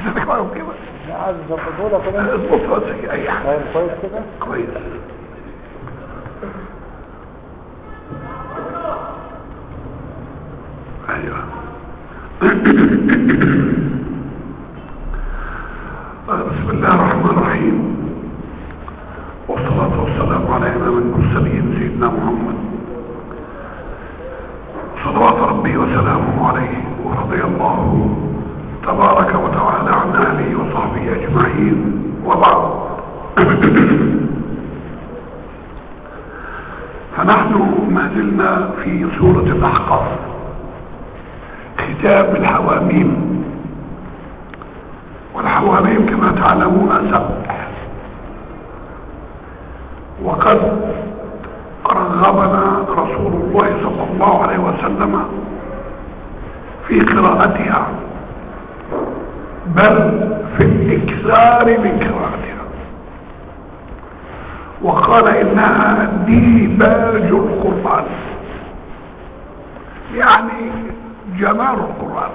كذلك معهم كده لا عايز اظبطه لك كده اظبطها بس اي حاجه طيب كويس كده كويس ايوه بسم الله الرحمن الرحيم والصلاة والسلام على إمام المرسلين سيدنا محمد صلوات ربي وسلامه عليه ورضي الله تبارك وتعالى عن أهله وصحبه أجمعين وبعد فنحن ما زلنا في سورة الأحقاف كتاب الحواميم والحواميم كما تعلمون سبع وقد رغبنا رسول الله صلى الله عليه وسلم في قراءتها بل في الاكثار من قراءتها وقال انها ديباج القرآن يعني جمال القرآن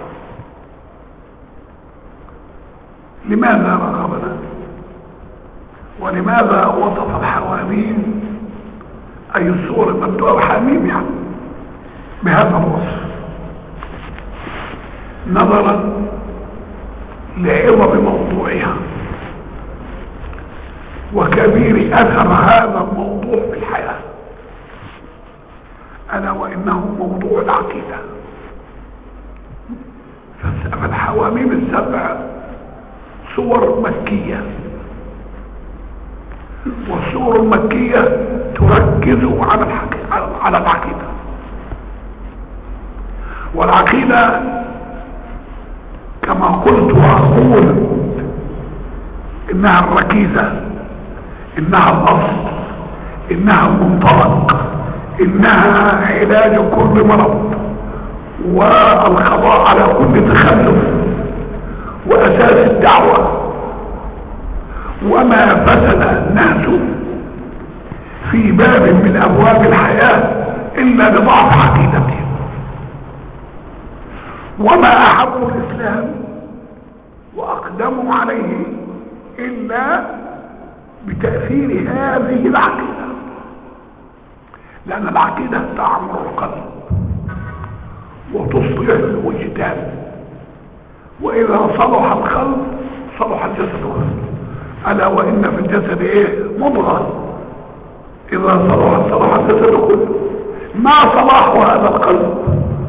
لماذا رغبنا ولماذا وصف الحواميم اي الصور المبدوءة بحميم يعني بهذا الوصف نظرا لعظم موضوعها وكبير اثر هذا الموضوع في الحياة الا وانه موضوع العقيدة فالحواميم السبع صور مكية والصور المكية تركز على الحقيقة على العقيدة والعقيدة كما قلت وأقول إنها الركيزة إنها الأصل إنها المنطلق إنها علاج كل مرض والقضاء على كل تخلف وأساس الدعوة وما فسد الناس في باب من أبواب الحياة إلا لضعف عقيدتهم وما أحبوا الإسلام وأقدموا عليه إلا بتأثير هذه العقيدة لأن العقيدة تعمر القلب وتصلح الوجدان وإذا صلح القلب صلح الجسد كله ألا وإن في الجسد إيه مضغة إذا صلح صلح الجسد كله ما صلاح هذا القلب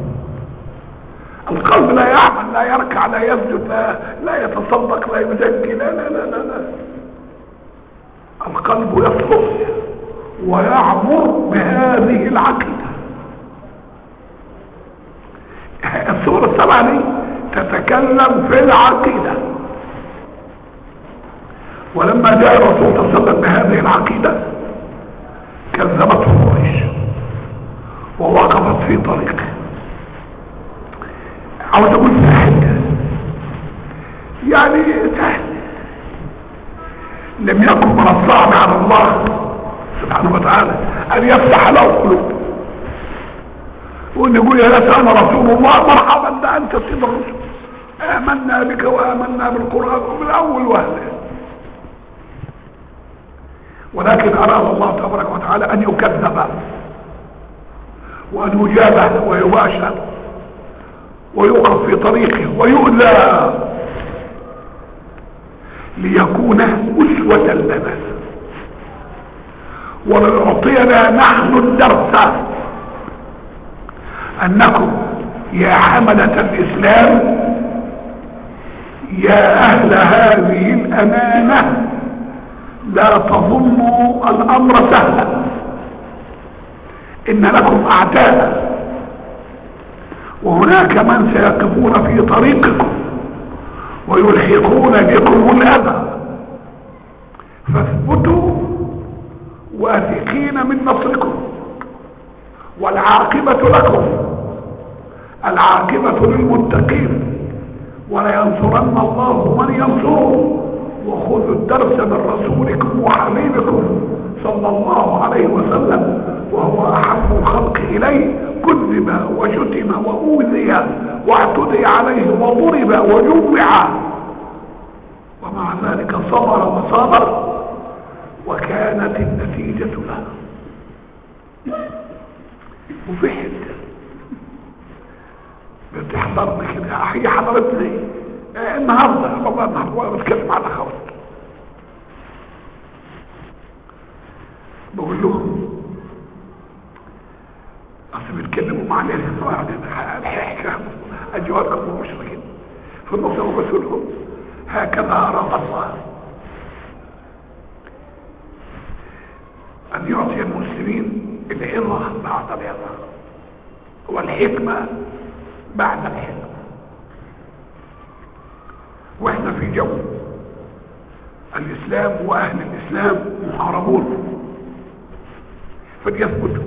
القلب لا يعمل لا يركع لا يسجد لا, لا يتصدق لا يزكي لا لا لا لا, لا. القلب يصلح ويعمر بهذه العقيدة السورة السبعة دي تتكلم في العقيدة ولما جاء الرسول صلى الله عليه وسلم بهذه العقيدة كذبته قريش ووقفت في طريقه عاوز اقول سهل يعني سهل لم يكن من الصعب على الله سبحانه وتعالى ان يفتح له قلوب وان يقول يا ناس انا رسول الله مرحبا ده انت سيد الرسل امنا بك وامنا بالقران من اول وهله ولكن اراد الله تبارك وتعالى ان يكذب وان يجابه ويباشر ويوقف في طريقه ويؤذى ليكون أسوة لنا وليعطينا نحن الدرس أنكم يا حملة الإسلام يا أهل هذه الأمانة لا تظنوا الأمر سهلا إن لكم أعداء وهناك من سيقفون في طريقكم ويلحقون بكم الأذى فاثبتوا واثقين من نصركم والعاقبة لكم العاقبة للمتقين ولينصرن الله من ينصره وخذوا الدرس من رسولكم وحبيبكم صلى الله عليه وسلم وهو أحب الخلق إليه كذب وشتم وأوذي واعتدي عليه وضرب وجوع ومع ذلك صبر وصابر وكانت النتيجة له وفي حتة بتحضرنا كده هي حضرتني آه، النهارده والله النهارده وانا بتكلم على اخوات بقول لهم اصل بيتكلموا معنا الحكايه اجواركم ومشركين في النص بقول لهم هكذا اراد الله ان يعطي المسلمين العظه بعد العظه والحكمه بعد الحكمه واحنا في جو الاسلام واهل الاسلام محاربون فليثبتوا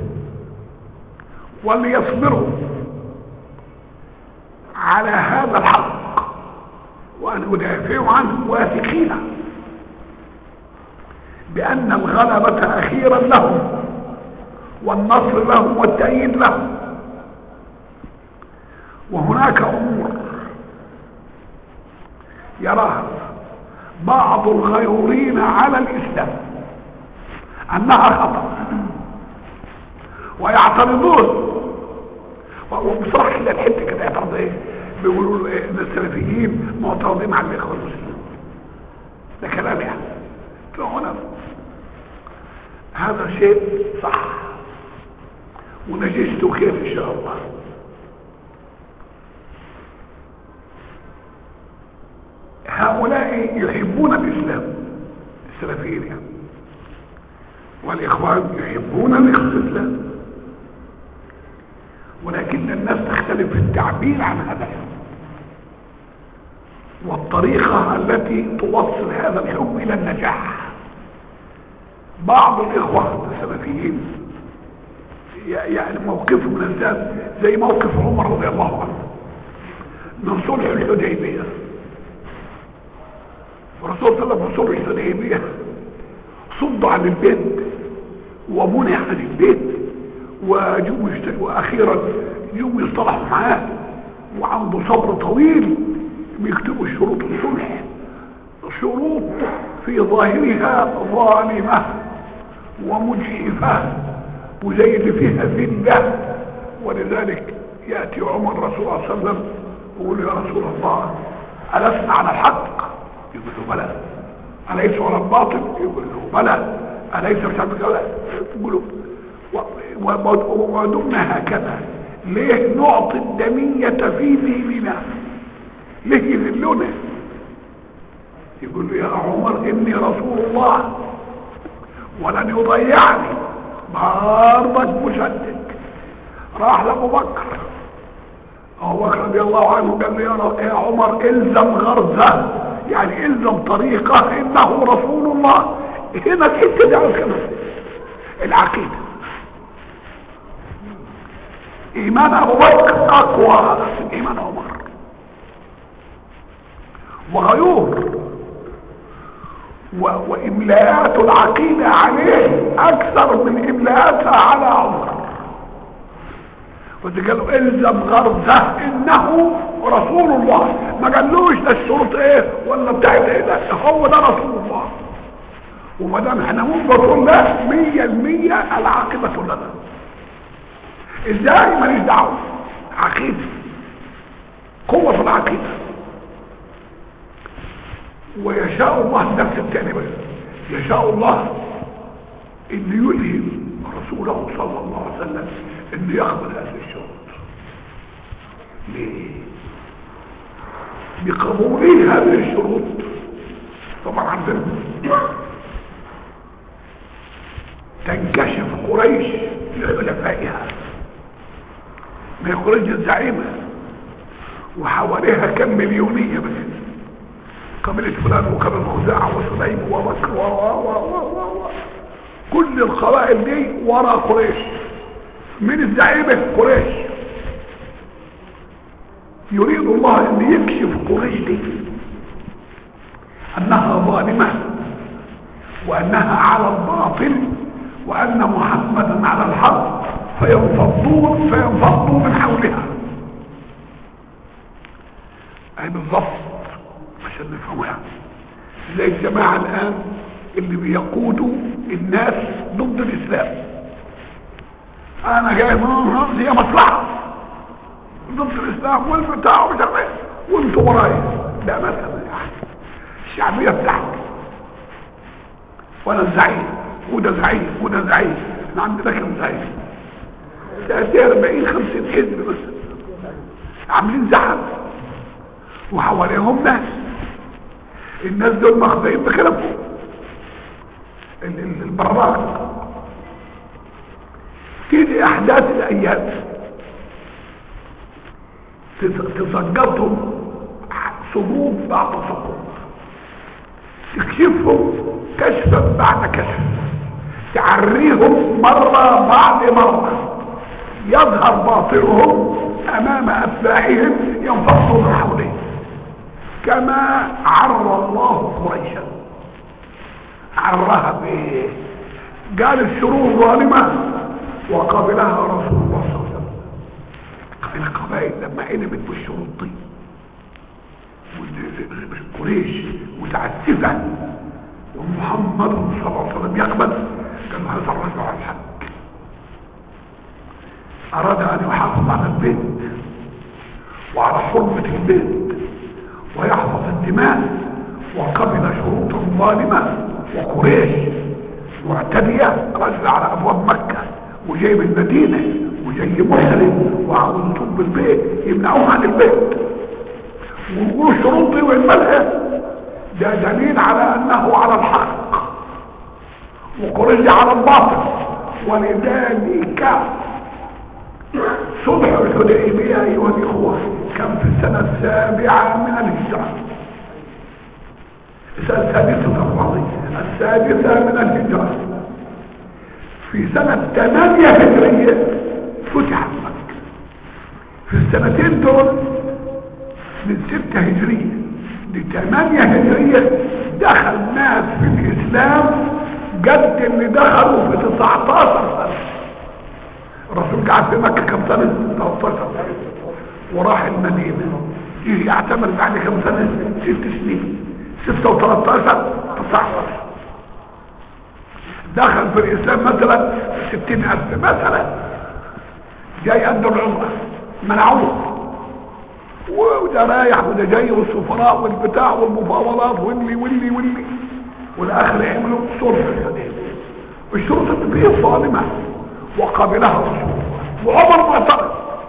وليصبروا على هذا الحق وان ادافعوا عنه واثقين بان الغلبه اخيرا لهم والنصر لهم والتأييد لهم وهناك امور يراها بعض الغيورين على الاسلام انها خطأ ويعترضون وبصراحة كده الحتة كده يعترض ايه بيقولوا ايه ان السلفيين معترضين على الاخوة المسلمين ده كلام يعني فهنا هذا شيء صح ونجسته خير ان شاء الله هؤلاء يحبون الاسلام السلفيين يعني والاخوان يحبون الاسلام ولكن الناس تختلف في التعبير عن هذا الحب والطريقة التي توصل هذا الحب إلى النجاح بعض الإخوة السلفيين يعني موقفهم نزال زي موقف عمر رضي الله عنه من صلح الحديبية الرسول صلى الله عليه وسلم صلح الحديبية صد عن البيت ومنع عن البيت وجم واخيرا جم يصطلحوا معاه وعنده صبر طويل بيكتبوا شروط الصلح شروط في ظاهرها ظالمة ومجحفة وزي اللي فيها ذلة ولذلك يأتي عمر رسول الله صلى الله عليه وسلم يقول يا رسول الله ألسنا على الحق يقول له بلى أليس على الباطل يقول له بلى أليس مش عارف كذا يقول ودمنا هكذا ليه نعطي الدمية في ديننا ليه يذلنا يقول له يا عمر اني رسول الله ولن يضيعني برضك مشدد راح لابو بكر ابو بكر رضي الله عنه قال له يا عمر الزم غرزه يعني الزم طريقه انه رسول الله هنا الحته دي عاوز كده العقيده ايمان ابو بكر اقوى من ايمان عمر وغيور و... واملاءات العقيدة عليه اكثر من املاءاتها على عمر وده قالوا الزم غرزه انه رسول الله ما قالوش ده الشروط ايه ولا بتاعت ايه ده هو ده رسول الله وما دام احنا منبر الله مية المية العاقبة لنا ازاي ماليش دعوه عقيده قوه في العقيده ويشاء الله نفس التاني بس يشاء الله ان يلهم رسوله صلى الله عليه وسلم انه يقبل هذه الشروط ليه بقبوله هذه الشروط طبعا عندنا تنكشف قريش لحلفائها من قريش الزعيمة وحواليها كم مليونية بس قبيلة فلان وقبيلة خزاعة وسليم وبكر و و و و و كل القبائل دي ورا قريش من الزعيمة قريش يريد الله ان يكشف قريش دي انها ظالمة وانها على الباطل وان محمدا على الحق فينفضون فينفضوا من حولها اي بالضبط عشان نفهمها زي الجماعة الآن اللي بيقودوا الناس ضد الإسلام أنا جاي من هي مصلحة ضد الإسلام والبتاع ومش عارف ايه وانتوا ورايا ده مثلا يعني الشعبية بتاعتي وانا الزعيم وده زعيم وده زعيم احنا عندنا كم زعيم 30 40 50 حزب مثلا عاملين زحف وحواليهم ناس الناس دول مخبئين بكلامهم ال- ال- البراق تيجي احداث الايام تز- تسقطهم صمود بعد صمود تكشفهم كشفا بعد كشف تعريهم مرة بعد مرة يظهر باطلهم امام اتباعهم ينفضون من حولهم كما عر الله قريشا عرها بايه قال الشرور ظالمة وقابلها رسول الله صلى الله عليه وسلم القبائل لما علمت بالشروط دي وإن قريش متعسفة ومحمد صلى الله عليه وسلم يقبل كان هذا الرجل على الحق أراد أن يحافظ على البيت وعلى حرمة البيت ويحفظ الدماء وقبل شروطا ظالمة وقريش معتدية رجل على أبواب مكة وجاي من المدينة وجاي مسلم وعاوز يطب البيت يمنعوه عن البيت ويقول شروطي ويملها ده دليل على أنه على الحق وقريش على الباطل ولذلك صلح الحديبية أيها الإخوة كان في السنة السابعة من الهجرة السنة السادسة الرابعة السادسة من الهجرة في سنة ثمانية هجرية فتحت مكة في السنتين دول من ستة هجرية لثمانية هجرية دخل ناس في الإسلام قد اللي دخلوا في 19 سنة الرسول قعد في مكة كم سنة 13 سنة وراح المدينة يجي يعتمر بعد كم سنة ست سنين ستة وثلاثة تسعة دخل في الإسلام مثلا ستين ألف مثلا جاي قد العمرة منعوه وده رايح وده جاي والسفراء والبتاع والمفاوضات واللي واللي واللي والاخر يعملوا صلح الحديث الشرطة النبية ظالمة وقابلها رسول الله وعمر معترض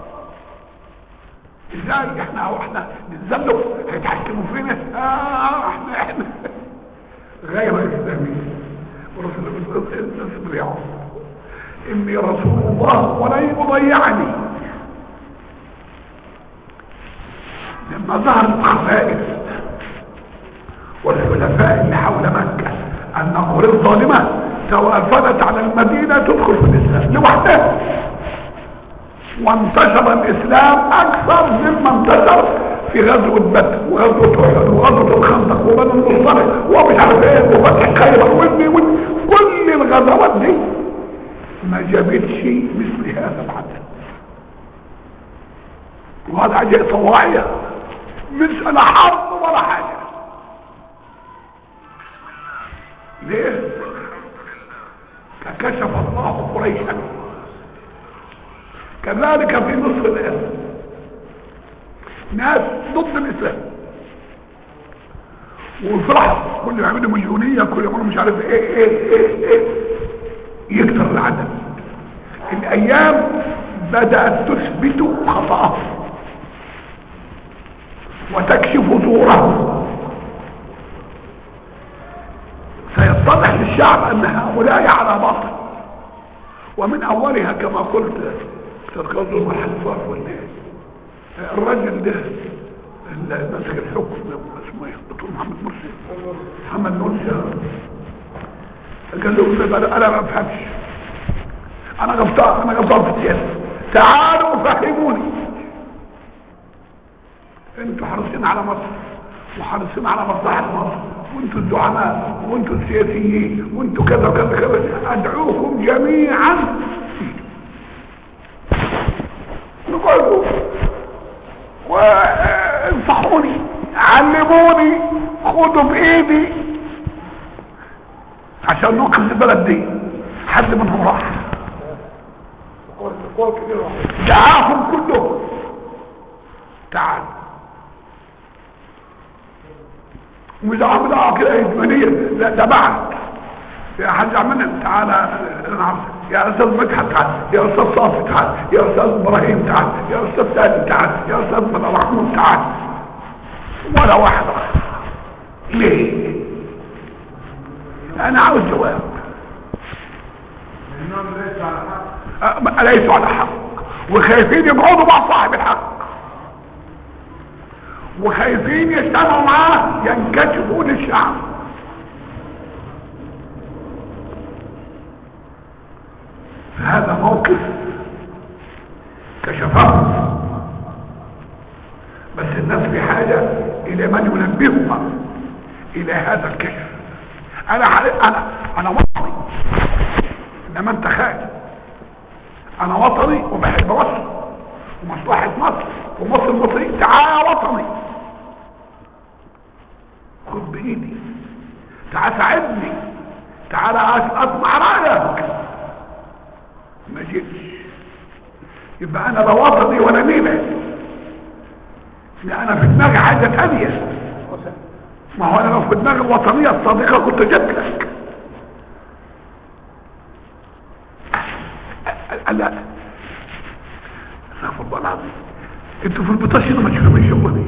ازاي احنا واحنا نتزلف هيتحكموا فينا آه احنا احنا غير اسلامي ورسول الله اصبر يا عمر اني رسول الله ولن يضيعني لما ظهر الخبائث والحلفاء اللي حول مكة ان قريش ظالمة توافدت على المدينة تدخل في الاسلام لوحدها وانتشر الاسلام اكثر مما انتشر في غزوة بدر وغزوة احد وغزوة الخندق وبنو المصطلق ومش عارف ايه وفتح خيبر وابني كل الغزوات دي ما جابتش مثل هذا العدد وهذا عجيب طواعية مش انا حرب ولا حاجة ليه فكشف الله قريشا كذلك في مصر الان ناس ضد الاسلام وفرحوا كل يعملوا مليونية كل يعملوا مش عارف ايه ايه ايه ايه يكتر العدد الايام بدأت تثبت خطأه وتكشف زوره سيتضح للشعب ان هؤلاء على باطل ومن اولها كما قلت تركضوا الحلفاء والناس الرجل ده اللي ماسك الحكم اسمه ايه دكتور محمد مرسي محمد مرسي قال له انا انا ما بفهمش انا غلطان انا غلطان في السياسه تعالوا فهموني انتوا حريصين على مصر وحريصين على مصلحه مصر وانتوا الزعماء وانتوا السياسيين وانتوا كذا وكذا كذا ادعوكم جميعا نقولوا وانصحوني علموني خدوا بايدي عشان ننقذ البلد دي حد منهم راح القوى الكبيرة واحدة دعاهم كلهم تعال ومش عاملها كده اجماليه لا ده بعد يا حاج عمنا تعالى انا عارف يا استاذ مدحت تعال يا استاذ صافي تعال يا استاذ ابراهيم تعال يا استاذ سالم تعال يا استاذ محمود تعال ولا واحد راح ليه انا عاوز جواب أه، ليسوا على حق وخايفين يبعدوا مع صاحب الحق وخايفين يجتمعوا معاه ينكشفوا للشعب هذا موقف كشفه بس الناس بحاجة الى من ينبههم الى هذا الكشف انا حريق انا انا وطني انما انت خايف انا وطني وبحب مصر ومصلحة مصر ومصر المصري تعال يا وطني خد بايدي تعال ساعدني تعال اسمع رايك ما جيتش يبقى انا لا وطني ولا ميلة لا انا في دماغي حاجة تانية ما هو انا لو في دماغي الوطنية الصادقة كنت جيت لك لا استغفر الله العظيم انتوا في البطاش هنا ما تشوفوا شغلي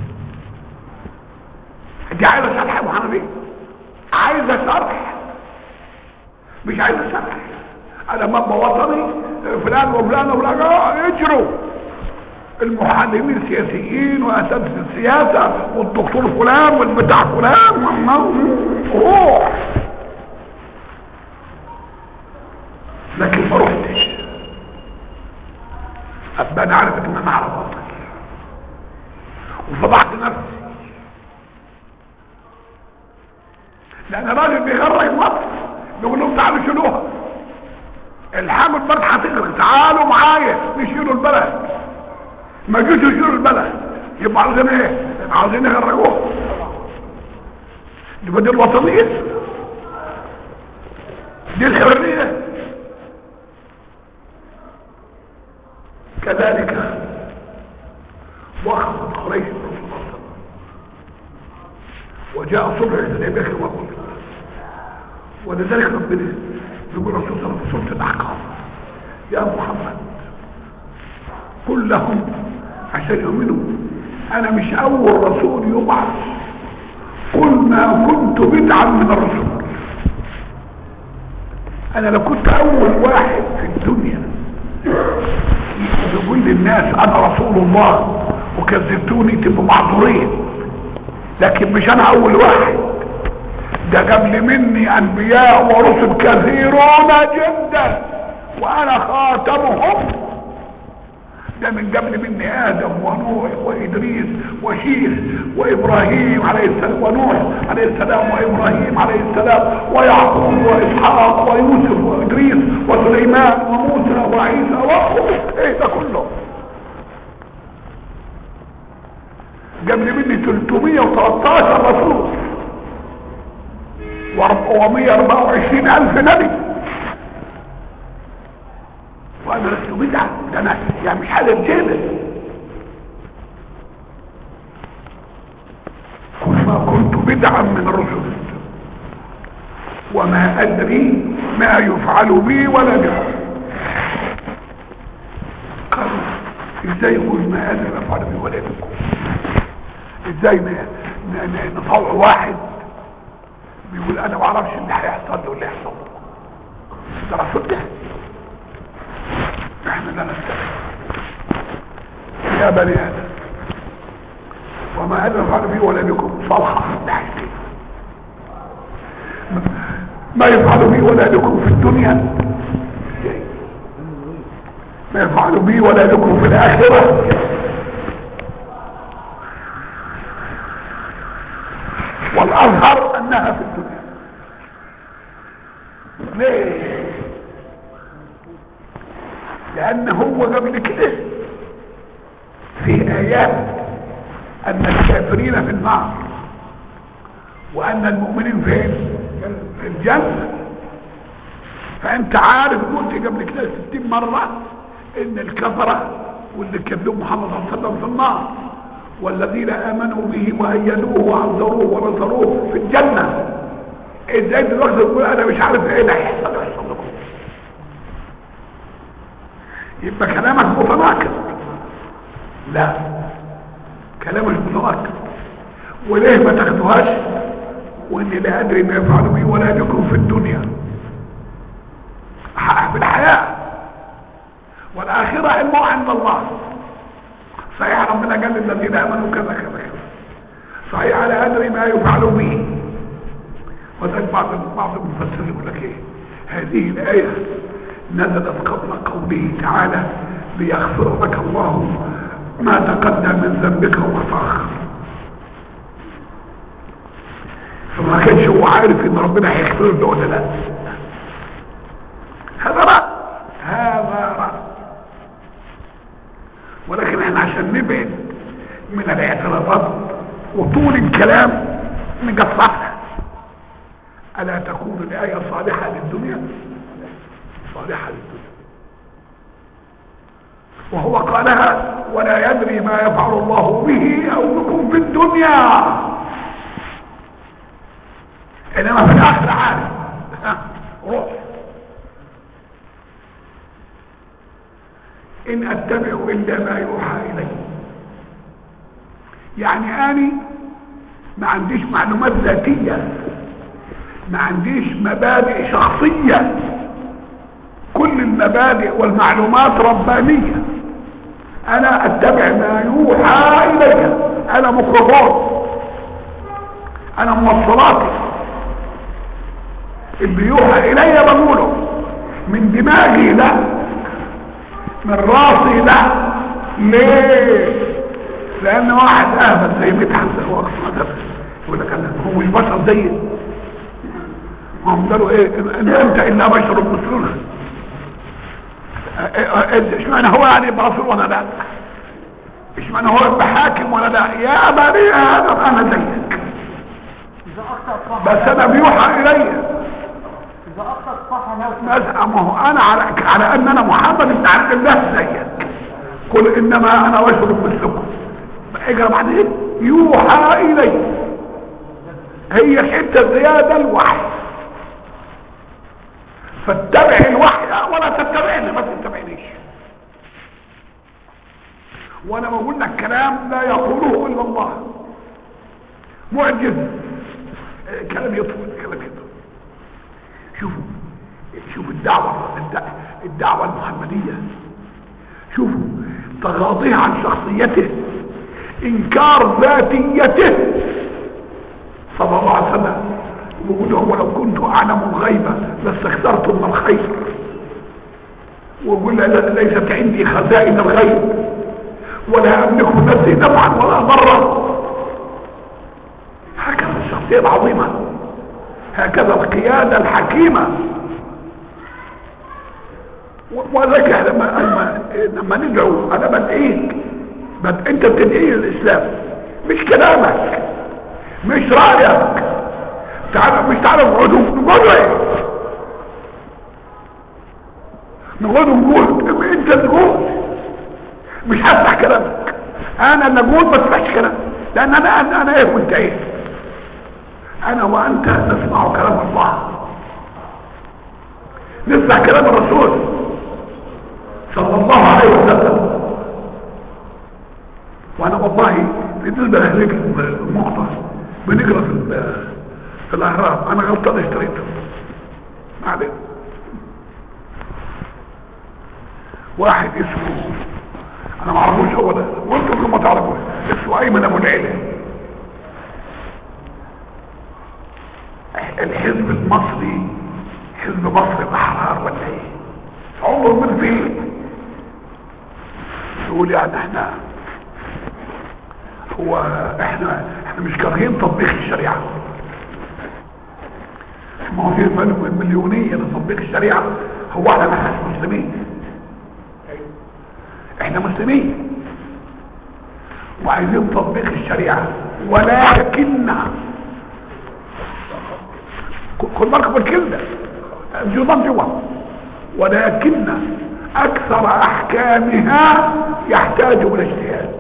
دي عايزه شرح يا محمد عايزه شرح مش عايزه شرح انا مبا وطني فلان وفلان وفلان آه، يجروا المحللين السياسيين واساتذه السياسه والدكتور فلان والبتاع فلان والم- روح لكن ما رحتش ابقى انا عارف ان انا اعرف اطلع وفضحت نفسي لان راجل بيغرق مصر بيقول لهم تعالوا شيلوها الحامل البلد هتغرق تعالوا معايا نشيلوا البلد ما جيتوا يشيلوا البلد يبقى عاوزين ايه عاوزين يغرقوها يبقى دي الوطنيه دي الحريه كذلك وخفت قريش الرسول صلى الله عليه وسلم وجاء صلح الحديبيه كما قلت ولذلك ربنا يقول الرسول صلى الله عليه وسلم في سوره الاحقاف يا محمد قل لهم عشان يؤمنوا انا مش اول رسول يبعث قل ما كنت بدعا من الرسول انا لو كنت اول واحد في الدنيا يقول للناس انا رسول الله وكذبتوني تبقوا معذورين لكن مش انا اول واحد ده قبل مني انبياء ورسل كثيرون جدا وانا خاتمهم ده من قبل مني ادم ونوح وادريس وشيخ وابراهيم عليه السلام ونوح عليه السلام وابراهيم عليه السلام ويعقوب واسحاق ويوسف وادريس وسليمان وموسى وعيسى وأخوه. ايه ده كله قبل مني 313 رسول و124 الف نبي وانا لست بدعة ده انا يعني مش حاجة جيبة كل ما كنت بدعا من الرسل وما ادري ما يفعل بي ولا بكم قالوا ازاي يقول ما ادري ما يفعل بي ولا بكم ازاي ن- ن- ن- نطوع واحد بيقول انا ما اعرفش اللي هيحصل لي واللي هيحصل له ده رسول ده احنا لا نستطيع يا بني ادم وما ادري ما يفعل بي ولا بكم صلحة لحكي ما يفعل بي ولا بكم في الدنيا ما يفعل بي ولا بكم في الاخره والاظهر انها في الدنيا ليه لان هو قبل كده في ايات ان الكافرين في النار وان المؤمنين فين في الجنة فانت عارف قلت قبل كده 60 مرة ان الكفرة واللي كذبوا محمد صلى الله عليه وسلم في النار والذين امنوا به وايدوه وعذروه ونصروه في الجنة ازاي دلوقتي تقول انا مش عارف ايه اللي هيحصل يحصل لكم يبقى كلامك متناقض لا كلامك متناقض وليه ما تاخدوهاش واني لا ادري ما يفعل بي ولا بكم في الدنيا ح- في الحياة والآخرة علمه عند الله صحيح ربنا قال للذين آمنوا كذا كذا كذا صحيح لا أدري ما يفعل به وذلك بعض بعض المفسرين يقول لك ايه هذه الآية نزلت قبل قوله تعالى ليغفر لك الله ما تقدم من ذنبك وما تأخر فما كانش هو عارف ان ربنا هيغفر له ولا لا هذا رأي هذا رأي ولكن احنا عشان نبعد من الاعتراضات وطول الكلام نقصها ألا تكون الآية صالحة للدنيا صالحة للدنيا وهو قالها ولا يدري ما يفعل الله به أو بكم في الدنيا إنما في الآخر عارف ها، روح إن أتبع إلا ما يوحى إلي يعني أني ما عنديش معلومات ذاتية ما عنديش مبادئ شخصية كل المبادئ والمعلومات ربانية أنا أتبع ما يوحى إلي أنا ميكروفون أنا موصلاتي اللي يوحى إلي بقوله من دماغي لا من راسي لا ليه لان واحد اهبل زي مدحت زي وقت مدرس يقول لك انا هو مش بشر زيي هم قالوا ايه ان انت الا بشر مثلنا اشمعنى هو يعني يبقى رسول وانا لا اشمعنى هو يبقى حاكم وانا لا يا بني ادم انا زيك إذا أخطأ صح بس انا بيوحى الي إذا أخطأ صح لو بس ما هو انا على على ان انا محمد بن عبد الله زيك قل انما انا بشر مثلكم اجرى بعدين يوحى الي هي الحته زياده الوحي فاتبع الوحي ولا تتبعني ما تتبعنيش وانا بقول لك كلام لا يقوله الا الله معجز آه، كلام يطول كلام يطول شوفوا شوفوا الدعوة الد- الدعوة المحمدية شوفوا تغاضيه عن شخصيته انكار ذاتيته صلى الله عليه وسلم ويقول هو لو كنت اعلم الغيب لاستكثرت من الخير ويقول لا- ليست عندي خزائن الغيب ولا املك نفسي نفعا ولا ضرا هكذا الشخصيه العظيمه هكذا القيادة الحكيمة و- وذلك لما لما لما ندعو انا بدعيك بد... انت بتدعي الاسلام مش كلامك مش رايك تعال مش تعالى نقعدوا نقعدوا ايه نقعدوا نقول انت تقول مش هفتح كلامك انا اللي اقول ما تفتحش كلامك لان انا انا, أنا ايه وانت ايه انا وانت نسمع كلام الله نسمع كلام الرسول صلى الله عليه وسلم وانا والله بالنسبه لاهلك المقطع بنقرا في ال- في الاهرام انا غلطان اشتريته ما علينا واحد اسمه انا ما اعرفوش هو ده وانتم ما تعرفوش اسمه ايمن ابو العلا الحزب المصري حزب مصر الاحرار ولا ايه عمر من فيه يقول يعني احنا هو احنا احنا مش كارهين تطبيق الشريعه ما هو في مل- مليونيه لتطبيق الشريعه هو احنا نحن مسلمين احنا مسلمين وعايزين تطبيق الشريعه ولكن خد بالك من الكلمه جوان جوان ولكن اكثر احكامها يحتاج الى اجتهاد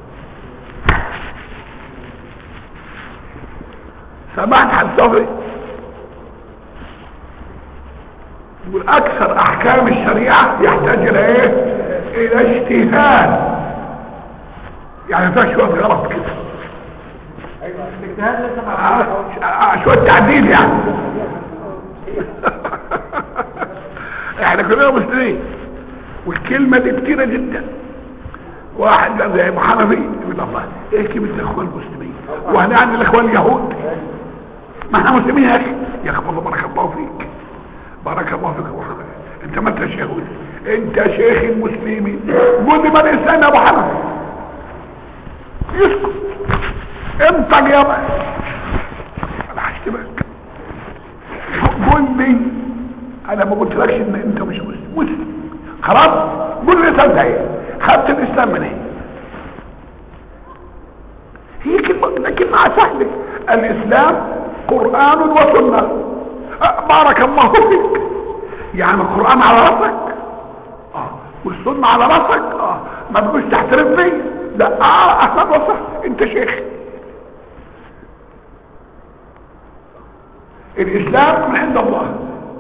سمعت حسوي والاكثر احكام الشريعه يحتاج الى ايه الى اجتهاد يعني فيها شويه غلط كده ايوه الاجتهاد ليس آه، مع آه، شويه تعديل يعني احنا كلنا مسلمين والكلمه دي كتيره جدا واحد بقى زي ابو حنفي يقول الله ايه كلمه الاخوان المسلمين واحنا عندنا الاخوان اليهود ما احنا مسلمين يا اخي يا اخي والله بارك الله فيك بارك الله فيك يا ابو حنفي انت ما انت شيخ انت شيخ المسلمين قول لي من انسان يا ابو حنفي يسكت انت يا بقى انا هشتمك قول لي انا ما قلتلكش ان انت مش مسلم مسلم خلاص قول لي انت ايه خدت الاسلام من ايه هي كلمة ده كلمة سهلة الاسلام قرآن وسنة أه، بارك الله فيك يعني القرآن على راسك اه والسنة على راسك اه ما تقولش تحترم فيا لا اه اهلا وسهلا انت شيخ الاسلام من عند الله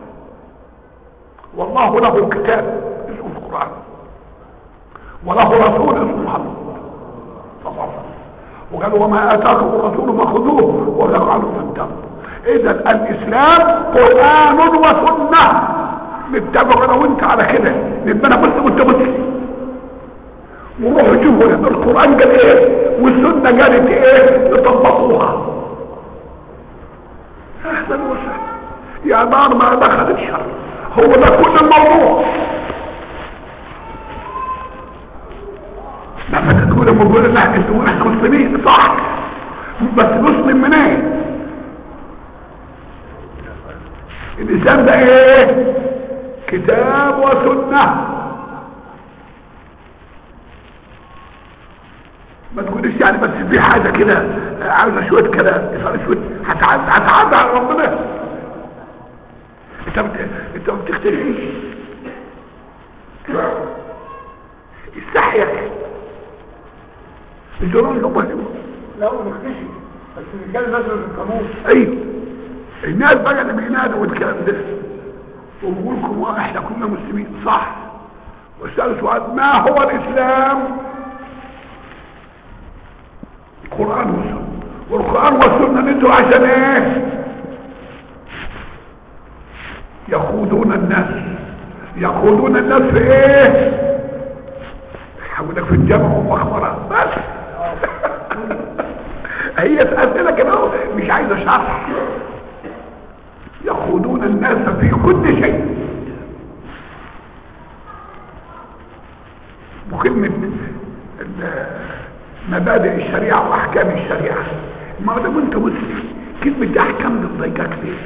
والله له كتاب اسمه القرآن وله رسول اسمه محمد صلى الله عليه وسلم وقال وما اتاكم الرسول فخذوه وذاكوا عنه فانتهوا اذا الاسلام قرآن وسنة نتبع انا وانت على كده نبقى انا مسلم وانت مسلم وروحوا شوفوا القرآن قال ايه والسنة قالت ايه نطبقوها اهلا وسهلا يا نار ما دخل الشر هو ده كل الموضوع لما تقول لما تقول ان احنا تقول احنا مسلمين صح بس مسلم من ايه الاسلام ده ايه كتاب وسنه ما تقولش يعني بس في حاجه كده عاوزه شويه كلام يصير شويه هتعدي هتعدي على ربنا انت بت... انت ما بتختلفش استحيا الجرائم هم لا ونختشي بس نتكلم لازم في القانون ايوه الناس بقى اللي بينادوا والكلام ده وبقول لكم اه احنا كنا مسلمين صح واسالوا سؤال ما هو الاسلام القران والسنه والقران والسنه نزلوا عشان ايه يقودون الناس يقودون الناس في ايه يحولك في الجامع ومخبرات بس هي اسئله كده اهو، مش عايزه شرح يقودون الناس في كل شيء وكلمة ال- مبادئ الشريعة وأحكام الشريعة ما دام أنت مسلم كلمة احكام دي تضايقك ليه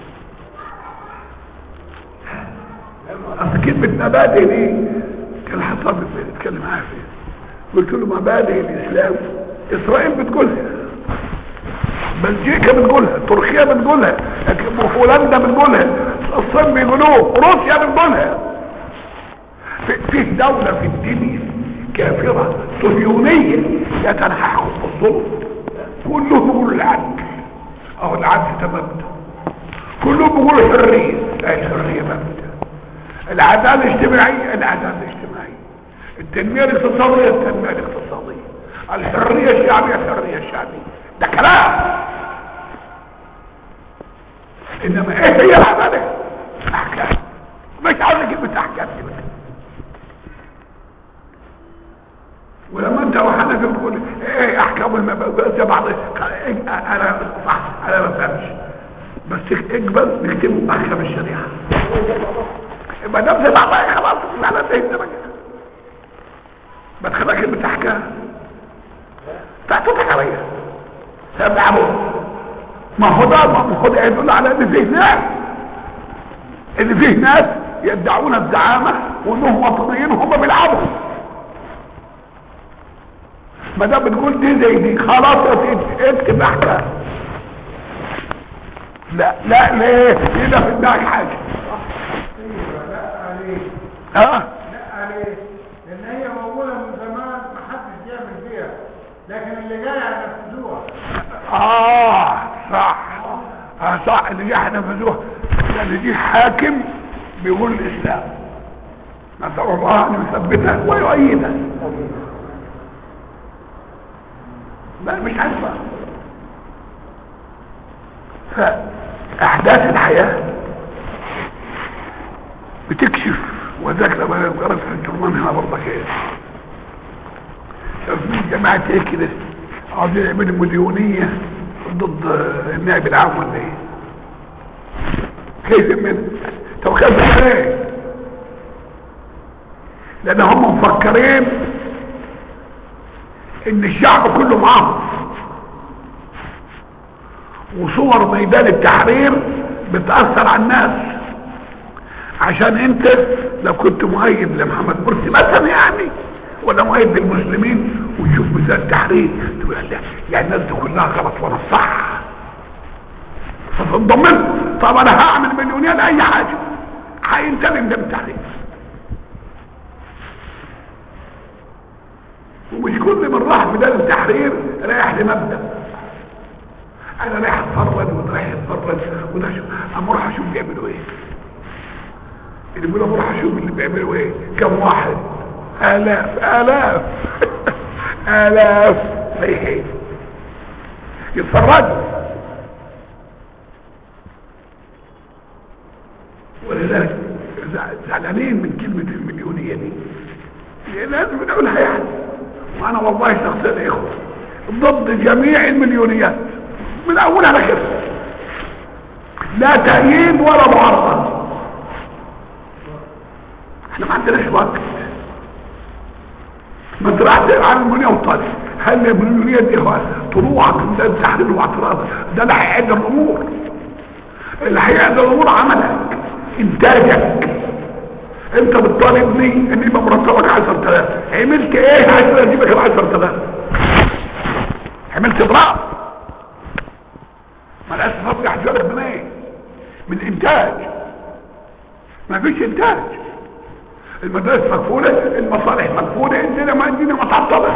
اصل كلمة مبادئ دي كان حصل بيتكلم معايا فيها قلت له مبادئ الاسلام اسرائيل بتقولها بلجيكا بتقولها تركيا بتقولها هولندا بتقولها الصين بيقولوه روسيا بتقولها في فيه دولة في الدنيا كافرة صهيونية يتنحكم بالظلم كلهم بيقولوا العدل او العدل ده مبدأ كلهم بيقولوا الحرية لا الحرية مبدأ العدالة الاجتماعية العدالة الاجتماعية التنمية الاقتصادية التنمية الاقتصادية الحرية الشعبية الحرية الشعبية ده كلام انما ايه هي العدالة احكام مش عاوز كلمة احكام دي بس ولما انت وحنفي بتقول ايه احكام المبادئ بعض انا صح انا ما فهمش بس اقبل نكتبه احكام الشريعه ما دام زي بعضها خلاص احنا انتهينا بقى ما تخليها كلمه احكام تعطيك عليا تبعوا ما هو ده ما هو ده يدل على ان فيه ناس ان فيه ناس يدعون الزعامه وانهم وطنيين وهم بيلعبوا ما دام بتقول دي زي دي خلاص يا سيدي اكتب احكام لا لا ليه كده في دماغك حاجه ايوه لا عليه ها لا عليه لان هي موجوده من زمان محدش يعمل فيها لكن اللي جاي هينفذوها اه صح اه صح اللي دي هنفذوها لان دي حاكم بيقول الاسلام نسال الله ان يثبتها ويؤيدها لا مش عارفه فاحداث الحياه بتكشف وذاك لما قرأت في الجرمان هنا برضك ايه شوف مين جماعة ايه كده عاوزين يعملوا مليونية ضد النائب العام ولا ايه كيف من طب كيف من ايه لان هم مفكرين ان الشعب كله معاهم وصور ميدان التحرير بتأثر على الناس عشان انت لو كنت مؤيد لمحمد مرسي مثلا يعني ولا مؤيد للمسلمين وتشوف مثال التحرير تقول لا يعني الناس دي كلها غلط وانا صح فتنضمن طب انا هعمل مليونير لاي حاجه هينتبه ده التحرير ومش كل من راح ميدان التحرير رايح لمبدا انا رايح اتفرج وده رايح اتفرج وده شوف اما اروح اشوف بيعملوا ايه اللي بيقولوا اروح اشوف اللي بيعملوا ايه كم واحد الاف الاف الاف رايحين يتفرجوا ولذلك زع- زعلانين من كلمة المليونية دي هي لازم نقولها يعني وانا والله شخصيا يا اخوة ضد جميع المليونيات من اولها لاخرها لا تأييد ولا معارضة احنا ما عندناش وقت ما انت راح على المليونية وطالب هل المليونية دي هو طلوعك من ده التحرير واعتراض ده اللي هيعد الامور اللي هيعد الامور عملك انتاجك انت بتطالبني ان يبقى مرتبك 10000 عملت ايه عشان اجيبك ال 10000 عملت اضراب ما للاسف اصبح جالك من ايه من انتاج ما فيش انتاج المدارس مقفولة المصالح مقفولة الدنيا ما الدنيا ما تعطلت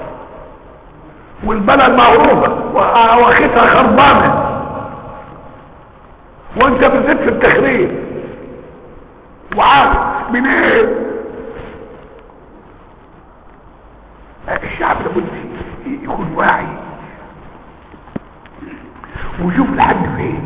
والبلد معروفة واخدها خربانة وانت بتزيد في التخريب وعارف من ايه الشعب لابد يكون واعي ويشوف لحد فين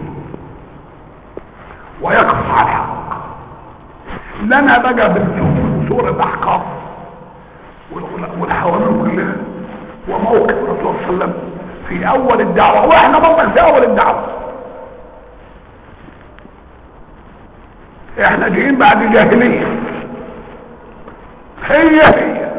ويقف على الحق لنا بقى بنشوف صورة الاحقاف والحوامل كلها وموقف الرسول صلى الله عليه وسلم في اول الدعوة واحنا برضك في اول الدعوة احنا جايين بعد جاهلية هي هي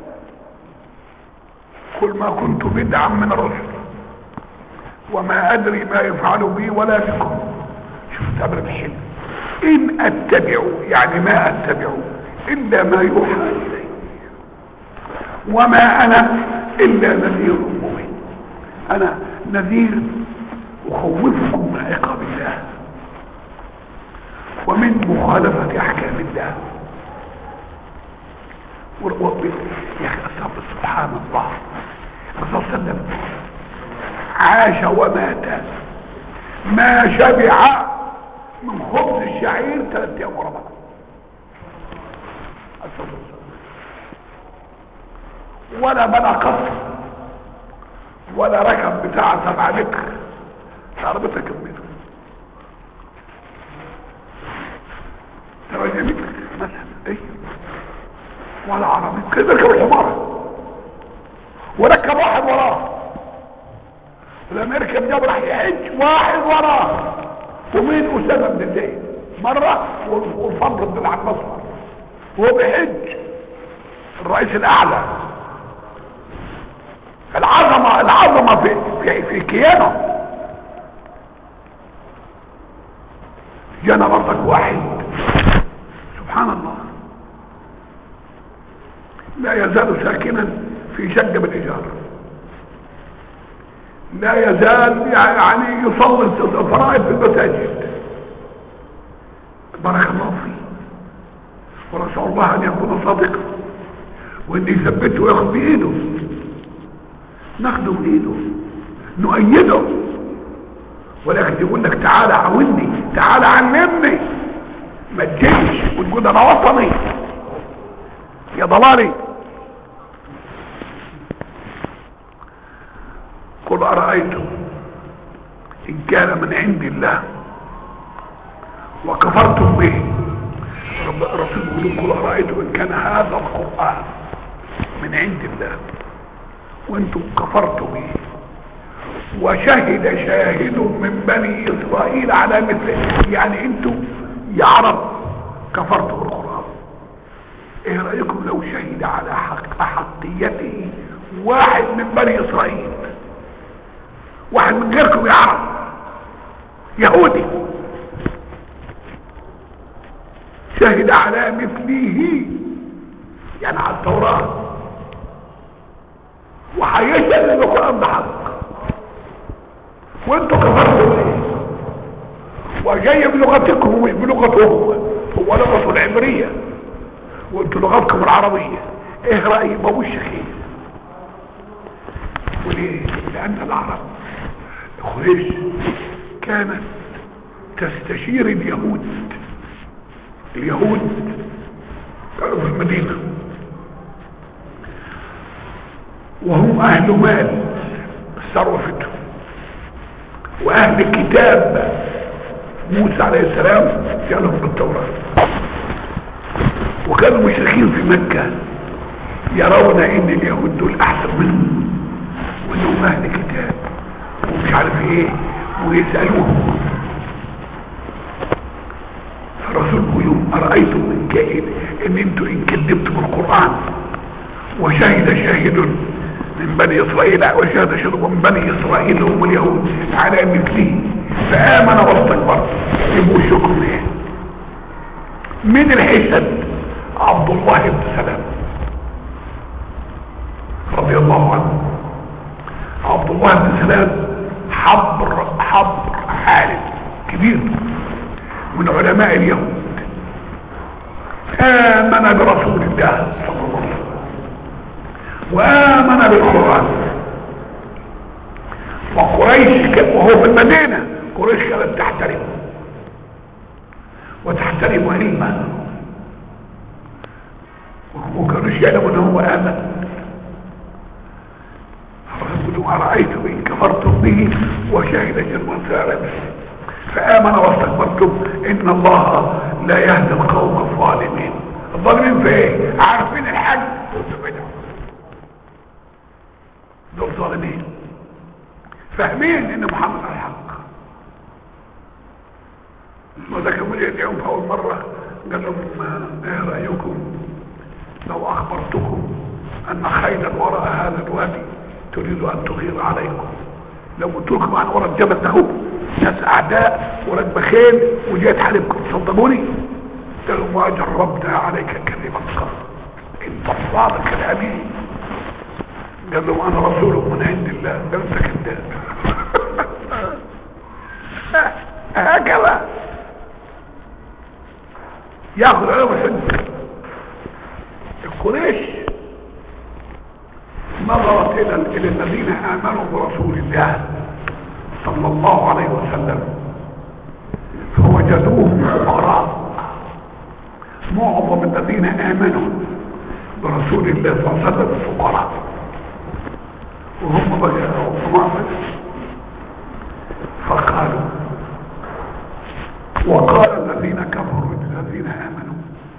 كل ما كنت بدعا من الرسل وما ادري ما يفعل بي ولا بكم شفت امر الحلم ان اتبع يعني ما اتبع الا ما يوحى الي وما انا الا نذير مبين انا نذير اخوفكم من عقاب الله ومن مخالفة احكام الله يا اخي أصحاب سبحان الله الرسول صلى الله عليه وسلم عاش ومات ما شبع من خبز الشعير ثلاث ايام ورا بعض ولا بنى قصر ولا ركب بتاع سبع متر عربتك كم متر ثمانية متر مثلا ايه ولا عربي كده ركب الحمار وركب واحد وراه ولما يركب جاب راح يحج واحد وراه ومين اسامه بن زيد مره والفضل بن العباس مره وهو بيحج الرئيس الاعلى العظمه العظمه في في, في كيانه جانا برضك واحد سبحان الله لا يزال ساكنا في شقه بالايجار لا يزال يعني يصلي الفرائض في المساجد بارك الله فيه ونسأل الله ان يكون صادقا وان يثبته وياخد بايده ناخده بايده نؤيده ولكن يقول لك تعالى عاوني تعالى علمني ما تجيش وتقول انا وطني يا ضلالي قل أرأيتم إن كان من عند الله وكفرتم به رب رسول يقول قل أرأيتم إن كان هذا القرآن من عند الله وانتم كفرتم به وشهد شاهد من بني إسرائيل على مثله يعني انتم يا عرب كفرتم بالقرآن ايه رأيكم لو شهد على حق أحقيته واحد من بني إسرائيل واحد من غيركم يا عرب يهودي شهد على مثله يعني على التوراة وهيشهد ان القرآن ده حق وانتوا كفرتوا ايه وجاي بلغتكم مش بلغته هو هو لغته العبرية وانتوا لغتكم العربية ايه رأي ابو الشيخين وليه لان العرب قريش كانت تستشير اليهود اليهود كانوا في المدينة وهم اهل مال ثروتهم واهل كتاب موسى عليه السلام كانوا في التوراة وكانوا مشركين في مكة يرون ان اليهود دول احسن منهم وانهم اهل كتاب ومش عارف ايه ويسألوهم فرسول يوم أرأيتم من كائن ان انتوا ان كذبتم القرآن وشهد شاهد من بني اسرائيل وشهد شهد من بني اسرائيل هم اليهود على مثله فآمن واستكبر يبقوا شكم ايه من الحسد عبد الله بن سلام رضي الله عنه عبد الله بن سلام حبر حبر عالم كبير من علماء اليهود آمن برسول الله صلى الله عليه وسلم وآمن بالقرآن وقريش وهو في المدينة قريش كانت تحترمه وتحترم علمه وكانوش يعلموا ان هو آمن فرسول أرأيتم إن كفرتم به وشهد جرمان سارب فآمن واستكبرتم إن الله لا يهدي القوم الظالمين الظالمين في ايه عارفين الحج دول ظالمين فاهمين ان محمد على الحق وده كان يدعون في اول مرة قال لهم ايه رأيكم لو اخبرتكم ان خيلا وراء هذا الوادي تريد ان تغير عليكم لو قلت لكم عن وراء الجبل ده ناس اعداء وراكبه خيل وجاءت حالبكم تصدقوني قالوا ما جربنا عليك كلمة قط انت الصادق الامين قال له انا رسول من عند الله قال انت كذاب هكذا ياخذ عليهم الحج القريش نظرت الى الى الذين امنوا برسول الله صلى الله عليه وسلم فوجدوهم فقراء معظم الذين امنوا برسول الله صلى الله عليه وسلم فقراء وهم بقى فقالوا وقال الذين كفروا للذين امنوا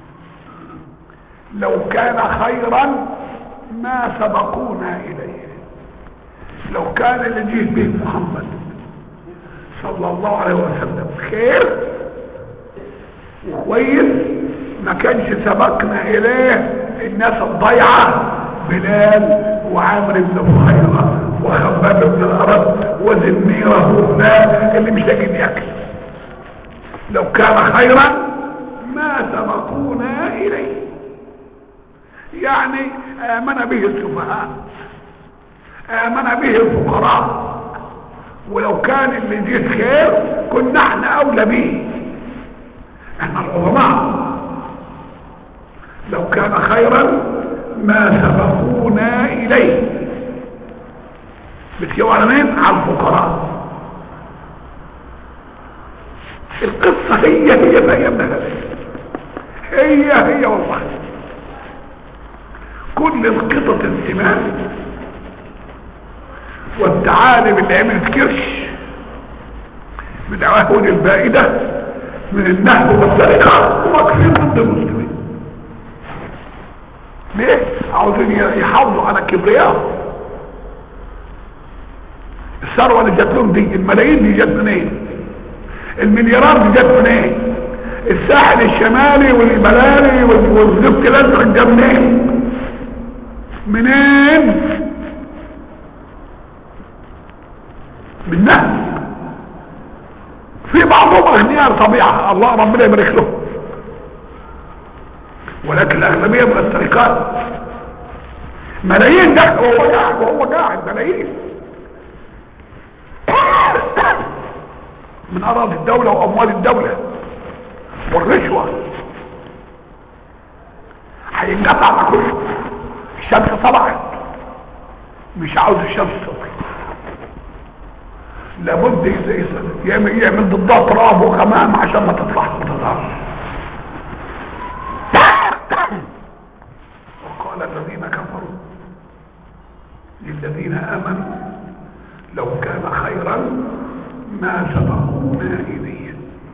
لو كان خيرا ما سبقونا اليه لو كان اللي جه به محمد صلى الله عليه وسلم خير وكويس ما كانش سبقنا اليه الناس الضيعه بلال وعامر بن بحيرة وخباب بن الأرض وزميره لا اللي مش لاقيين ياكل لو كان خيرا ما سبقونا إليه يعني آمن به السفهاء آمن به الفقراء ولو كان اللي جيت خير كنا احنا اولى به احنا العظماء لو كان خيرا ما سبقونا اليه بتجيبوا على مين على الفقراء القصة هي هي ما هي من هي هي والله كل القطط الثمان والتعالم اللي عملت كرش بالعواهد البائدة من النهب والسرقة واقفين ضد المسلمين ليه؟ عاوزين يحافظوا على كبرياء الثروة اللي جات لهم دي الملايين دي جات منين؟ المليارات دي جات منين؟ الساحل الشمالي والبلالي والزفت الازرق جاب منين؟ منين؟ من نهب في بعضهم اغنياء طبيعة الله ربنا يبارك لهم ولكن الاغلبية من السرقات ملايين دخل وهو قاعد وهو قاعد ملايين من اراضي الدولة واموال الدولة والرشوة هينقطع كله الشمس طلعت مش عاوز الشمس تطلع لابد يعمل, يعمل ضدها تراب وغمام عشان ما تطلعش ما تظهرش وقال الذين كفروا للذين امنوا لو كان خيرا ما سبقونا اليه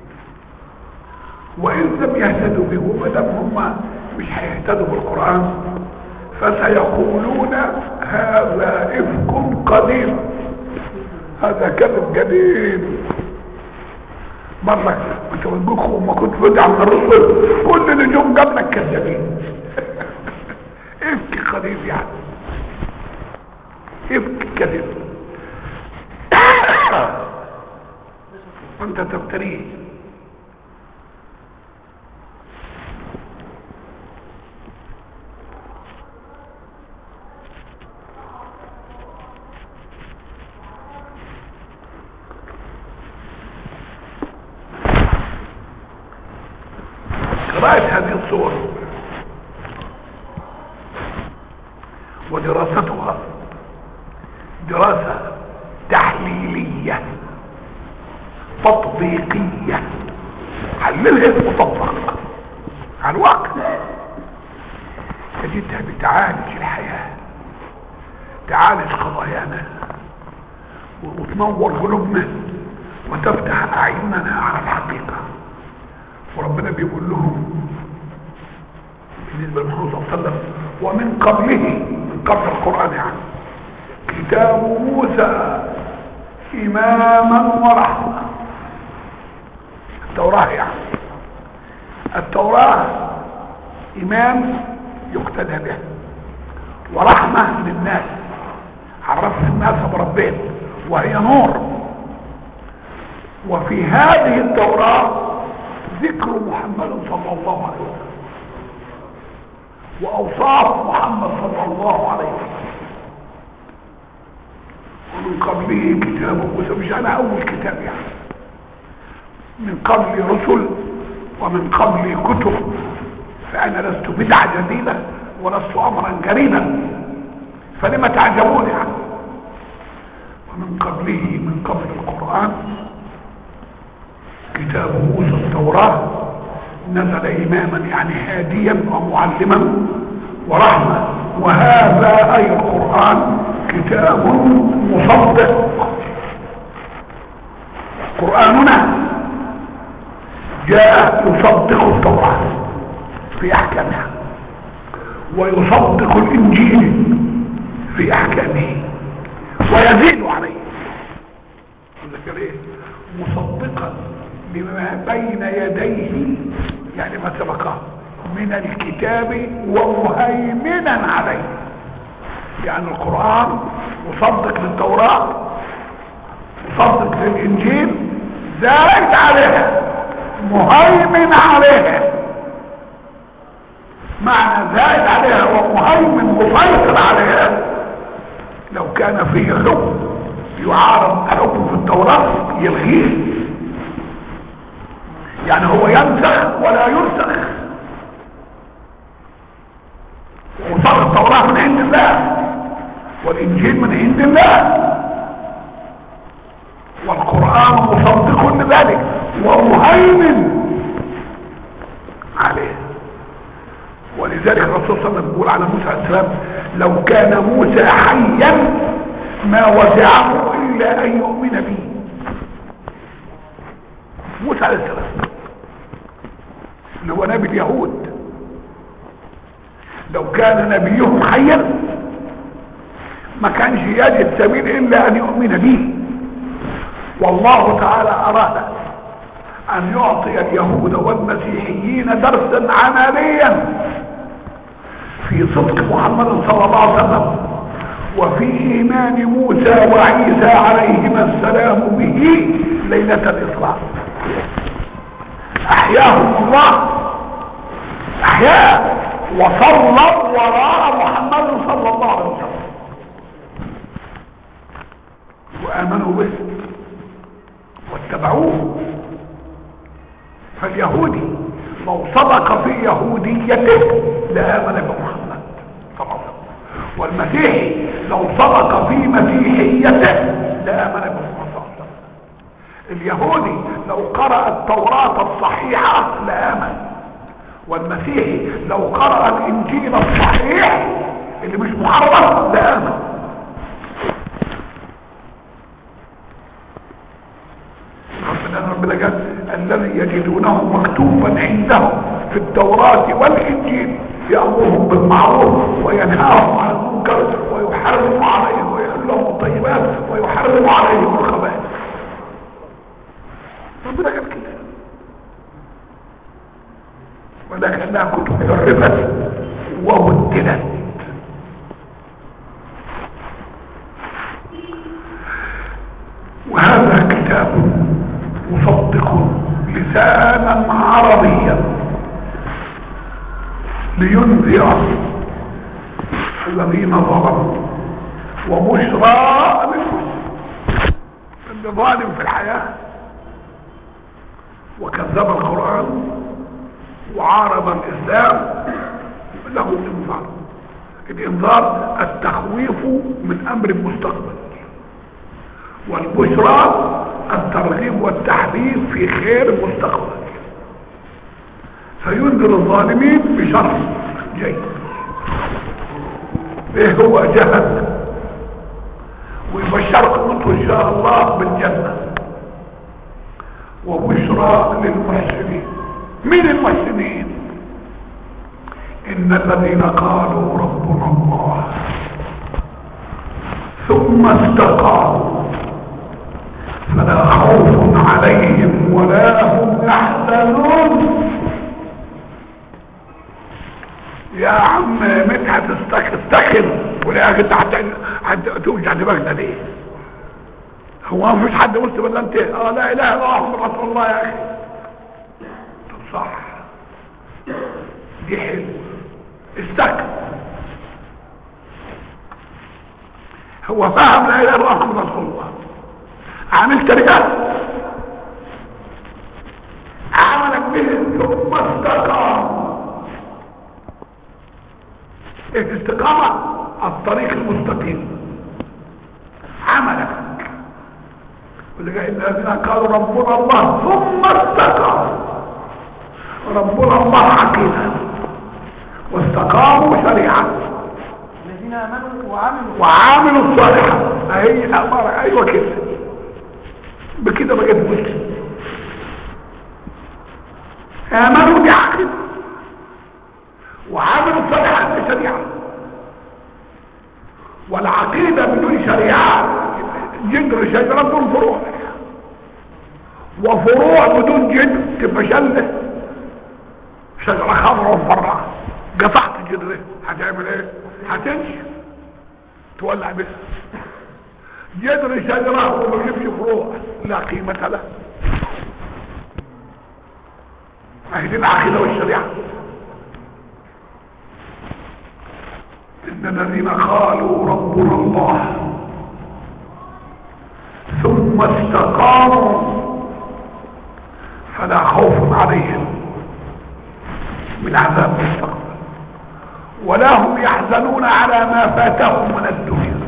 وان لم يهتدوا به ما دام هم مش هيهتدوا بالقران فسيقولون هذا افك قديم هذا كذب جديد مرة انت بتقول ما كنت بدعم من الرسل كل نجوم قبلك كذابين افك قديم يعني افك كذب وانت تفتريه قراءة هذه الصور ودراستها دراسة تحليلية تطبيقية حللها وطبق على الواقع تجدها بتعالج الحياة تعالج قضايانا وتنور قلوبنا وتفتح أعيننا على الحقيقة وربنا بيقول لهم بالنسبة لمحمد صلى الله عليه وسلم ومن قبله من قبل القرآن يعني كتاب موسى إماما ورحمة التوراة يعني التوراة إمام يقتدى به ورحمة للناس عرفت الناس بربهم وهي نور وفي هذه التوراة ذكر محمد صلى الله عليه وسلم واوصاف محمد صلى الله عليه وسلم ومن قبله كتاب موسى مش انا اول كتاب يعني من قبل رسل ومن قبل كتب فانا لست بدعة جديدة ولست امرا جريدا فلما تعجبون يعني ومن قبله من قبل القرآن كتاب موسى التوراة نزل إماما يعني هاديا ومعلما ورحمة وهذا أي القرآن كتاب مصدق قرآننا جاء يصدق التوراة في أحكامها ويصدق الإنجيل في أحكامه ويزيد عليه ذكر ايه مصدقا بما بين يديه يعني ما سبقه من الكتاب ومهيمنا عليه يعني القرآن مصدق للتوراة مصدق للإنجيل زائد عليها مهيمن عليها معنى زائد عليها ومهيمن مسيطر عليها لو كان فيه حكم يعارض حكم في التوراة يلغيه يعني هو ينسخ ولا ينسخ وصار التوراة من عند الله والإنجيل من عند الله والقرآن مصدق لذلك ومهيمن عليه ولذلك الرسول صلى الله عليه وسلم يقول على موسى عليه السلام لو كان موسى حيا ما وسعه الا ان يؤمن به موسى عليه السلام اللي هو نبي اليهود لو كان نبيهم حيا ما كانش يجد سبيل الا ان يؤمن به والله تعالى اراد ان يعطي اليهود والمسيحيين درسا عمليا في صدق محمد صلى الله عليه وسلم وفي ايمان موسى وعيسى عليهما السلام به ليلة الاسراء احياهم الله احياء وصلوا وراء محمد صلى الله عليه وسلم وامنوا به واتبعوه فاليهودي لو صدق في يهوديته لآمن بمحمد صلى الله عليه وسلم والمسيحي لو صدق في مسيحيته لآمن بمحمد صلى الله عليه وسلم اليهودي لو قرأ التوراة الصحيحة لآمن والمسيحي لو قرأ الإنجيل الصحيح اللي مش محرم لآمن ربنا ربنا قال الذي يجدونه مكتوبا عندهم في التوراة والإنجيل يأمرهم بالمعروف وينهاهم عن المنكر ويحرم عليهم ويحل لهم الطيبات ويحرم عليهم الخبائث ربنا قال كده ولكنها كتب حرمت وبدلت وهذا كتاب مصدق لسانا عربيا لينذر الذين ظلموا وبشرى للمسلمين اللي ظالم في الحياة وكذب القرآن وعارض الإسلام له انذار الانذار التخويف من امر المستقبل والبشرى الترغيب والتحذير في خير المستقبل فينذر الظالمين بشر جيد ايه هو جهل ويبشركم انتم ان شاء الله بالجنة وبشرى للمحسنين من المحسنين ان الذين قالوا ربنا الله ثم استقاموا فلا خوف عليهم ولا هم يحزنون يا عم مدحت استخن ولا يا اخي انت توجع دماغنا ليه هو ما فيش حد قلت ولا انت اه لا اله الا الله محمد رسول الله يا اخي طب صح دي حلو استكن هو فهم لا اله الا الله محمد رسول الله عملت رجال عملك به ثم استقام الاستقامة الطريق المستقيم عملك ولقى إن الذين قالوا ربنا الله ثم استقاموا ربنا الله عقيدة واستقاموا شريعة الذين امنوا وعملوا وعاملوا الصالحة اهي امارة ايوه كده بكده بقيت مسلم امنوا بعقيدة وعاملوا الصالحات بشريعة والعقيدة بدون شريعة جدر شجرة بدون فروع وفروع بدون جدر تبقى شلة شجرة خضراء ومفرعة قطعت جدره هتعمل ايه هتمشي تولع بس جدر شجرة وما يجيبش فروع لا قيمة له اهي دي العقيدة والشريعة ان الذين قالوا ربنا الله ثم استقاموا فلا خوف عليهم من عذاب المستقبل ولا هم يحزنون على ما فاتهم من الدنيا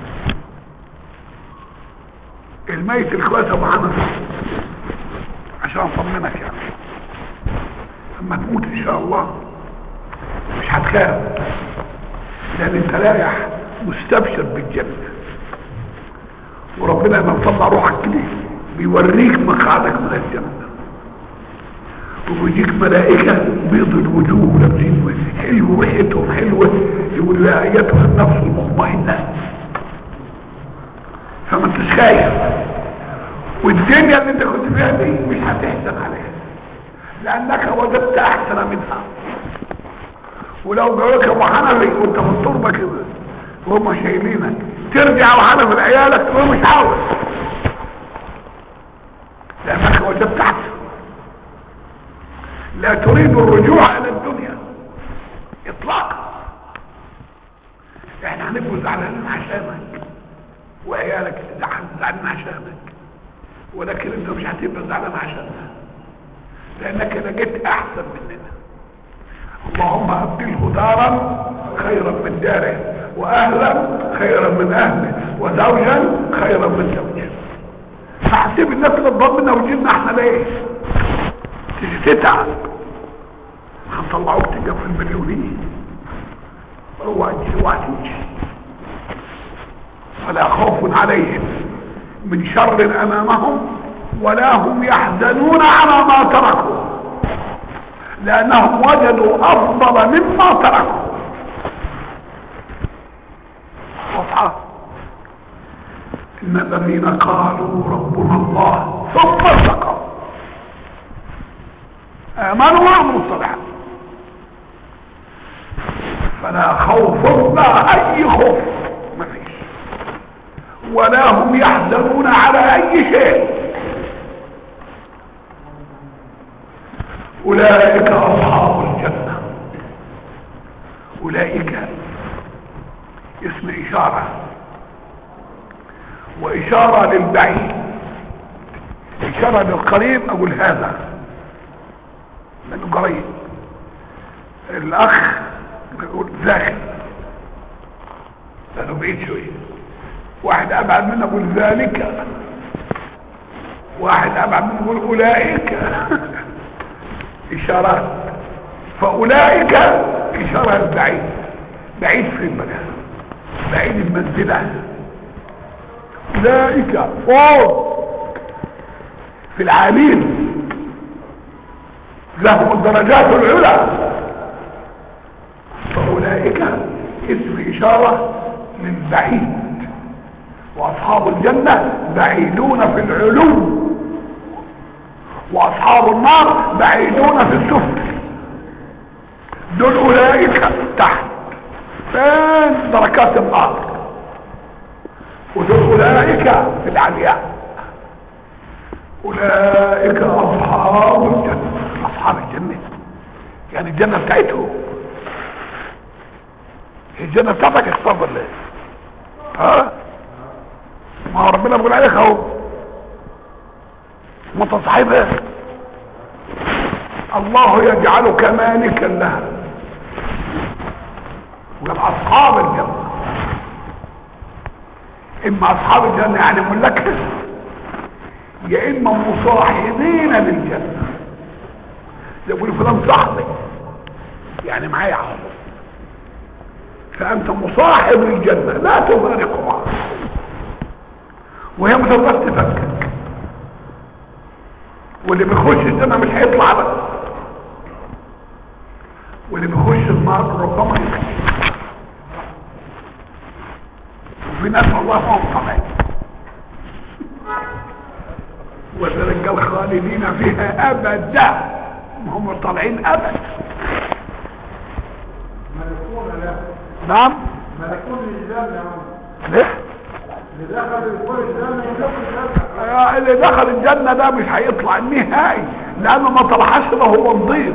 الميت الكويس ابو حنف عشان اطمنك يعني لما تموت ان شاء الله مش هتخاف لان انت رايح مستبشر بالجنه وربنا لما مطلع روحك كده بيوريك مقعدك من الجنه ويجيك ملائكة بيض الوجوه لابسين حلو ريحتهم حلوة يقول يا ايتها النفس المطمئنة فما انتش خايف والدنيا اللي انت كنت فيها دي مش هتحزن عليها لانك وجدت احسن منها ولو جواك ابو حنفي وانت في التربه كده وهم شايلينك ترجع ابو حنفي لعيالك تقول مش عاوز لانك وجدت احسن لا تريد الرجوع الى الدنيا اطلاقا احنا هنبقوا زعلانين عشانك وعيالك زعلانين عشانك ولكن انت مش هتبقى زعلان عشانها لانك لقيت احسن مننا اللهم ابدله دارا خيرا من داره واهلا خيرا من اهله وزوجا خيرا من زوجه فهسيب الناس اللي تضمنا وجدنا احنا ليه تيجي تتعب هنطلعوك تجا في المليونين اوعى تجي اوعى تمشي فلا خوف عليهم من شر امامهم ولا هم يحزنون على ما تركوا لانهم وجدوا افضل مما تركوا واضحه ان الذين قالوا ربنا الله ثم استقاموا امنوا وعملوا الصالحات فلا خوف لا اي خوف ما فيش ولا هم يحزنون على اي شيء اولئك اصحاب الجنة اولئك اسم اشارة واشارة للبعيد اشارة للقريب اقول هذا لانه قريب الاخ يقول ذاك لانه بعيد شويه واحد ابعد منه يقول ذلك واحد ابعد منه يقول اولئك اشارات فاولئك اشاره بعيد بعيد في المكان بعيد المنزله اولئك فوق في العالين لهم الدرجات العلى فاولئك اسم اشاره للبعيد واصحاب الجنة بعيدون في العلو واصحاب النار بعيدون في السفل دول اولئك تحت فين دركات النار ودول اولئك في العلياء اولئك اصحاب الجنة اصحاب الجنة يعني الجنة بتاعتهم الجنة بتاعتك اصطبر ليه ها ما هو ربنا بيقول عليك اهو ما انت صاحبها الله يجعلك مالكا لها وقال اصحاب الجنه اما اصحاب الجنه يعني ملكها يا اما مصاحبين للجنه يقول فلان صاحبي يعني معايا عمر فانت مصاحب للجنه لا تفارق معه وهي مجرد تفكك واللي بيخش الجنة مش هيطلع ابدا واللي بيخش النار ربما يخش وفي ناس الله فهم طبعا وذلك الخالدين فيها ابدا هم طالعين ابدا ملكون لا نعم ملكون للجنة هم ليه اللي دخل يدخل الجنة يدخل الجنة آه، اللي دخل الجنة ده مش هيطلع النهائي لانه ما طلعش له هو نظيف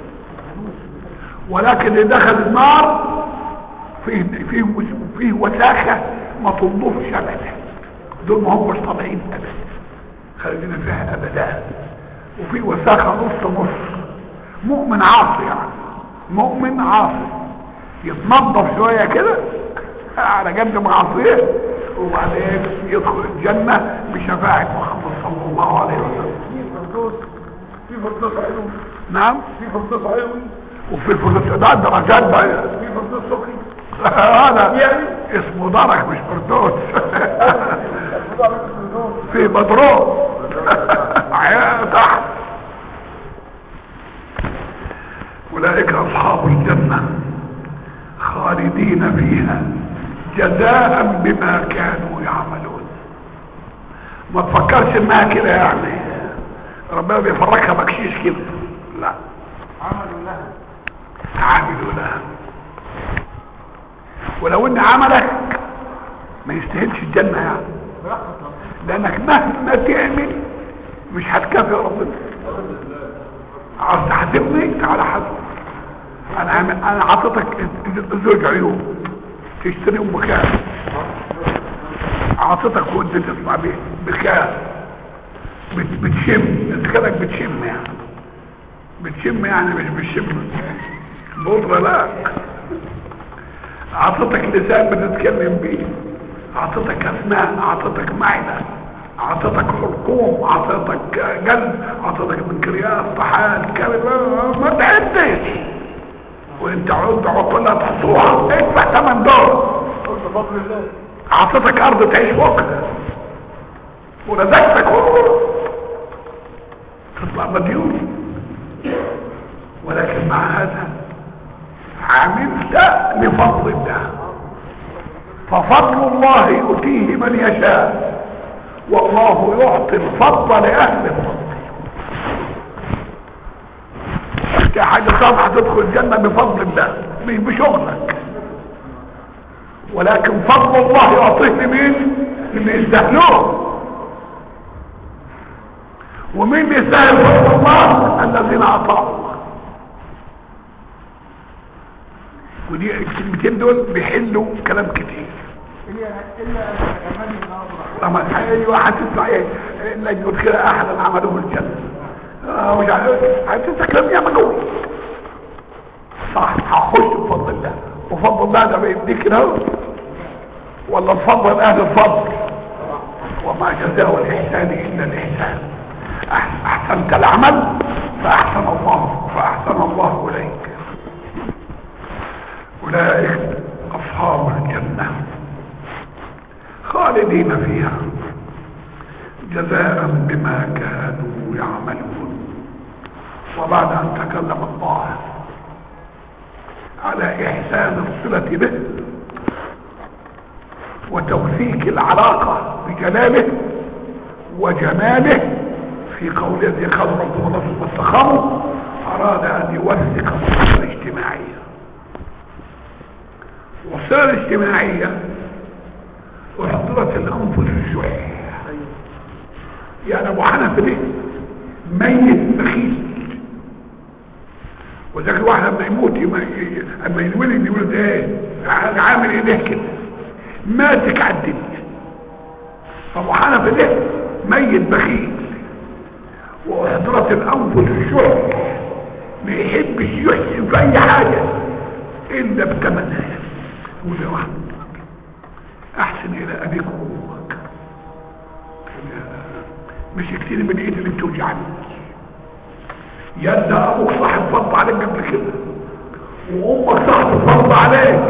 ولكن اللي دخل النار فيه فيه فيه وساخة ما تنضفش ابدا دول ما همش طالعين ابدا خالدين فيها ابدا وفي وساخة نص نص مؤمن عاصي يعني مؤمن عاصي يتنظف شوية كده على جنب معصيه وبعدين يدخل الجنة بشفاعة محمد صلى الله عليه وسلم في فردوس في فردوس عيون نعم في فردوس عيون وفي الفردوس ده درجات بقى في فردوس سكري هذا يعني؟ اسمه درك مش فردوس الموضوع من الفردوس في بدروس عيا تحت اولئك اصحاب الجنة خالدين فيها جزاء بما كانوا يعملون ما تفكرش انها كده يعني ربنا بيفرجها بكشيش كده لا عملوا لها عاملوا لها ولو ان عملك ما يستاهلش الجنة يعني برحمة الله لانك مهما تعمل مش هتكافئ ربنا عاوز تحاسبني تعالى حاسب انا عامل انا عطيتك زوج عيون تشتريهم بكام عطيتك وانت تسمع بيه بكام بت- بتشم انت كده بتشم يعني بتشم يعني مش بتشم بودرة لا عطيتك لسان بتتكلم بيه عطيتك اسنان عطيتك معدة عطيتك حلقوم عطيتك قلب عطيتك بنكرياس طحال كبد ما تعدش وانت عود عقلها تحصوها ادفع ثمن دور قلت بفضل الله عطيتك ارض تعيش فوقها ورزقتك هو تطلع مديون ولكن مع هذا عملت لفضل الله ففضل الله يؤتيه من يشاء والله يعطي الفضل لاهل الفضل في حاجه صالحه تدخل الجنه بفضل الله مش بشغلك ولكن فضل الله يعطيه لمين اللي يستاهلوه ومين يستاهل فضل الله الذين اطاعوا الله ودي الكلمتين دول بيحلوا كلام كتير إلا إلا أن تتمنى النظرة لما ايوه هتسمع ايه الا يدخل احدا عمله الجنه آه مش عارف هتسمع كلام ياما جوه صح هخش بفضل الله وفضل الله ده بيديك كده أهو. ولا الفضل اهل الفضل وما جزاء الاحسان الا الاحسان أح- احسنت العمل فاحسن الله فاحسن الله اليك اولئك اصحاب الجنه خالدين فيها جزاء بما كانوا يعملون وبعد ان تكلم الله على احسان الصلة به وتوثيق العلاقة بجلاله وجماله في قول الذي قال ربنا الله ثم استقاموا اراد ان يوثق الصلة الاجتماعية والصلة الاجتماعية وحضرت الانفس الشح يعني ابو حنفي ده ميت بخيل وذاك الواحد لما يموت يما- ي- اما ينولد يولد ايه ع- عامل ايديه كده ماتك على الدنيا فابو حنفي ده ميت بخيل وحضرت الانفس الشح ما يحبش يحسن في اي حاجه الا بتمنها يقول يا واحد احسن الى ابيك وامك مش كتير من ايد اللي بتوجعني يد ابوك صاحب فرض عليك قبل كده وامك صاحب فرض عليك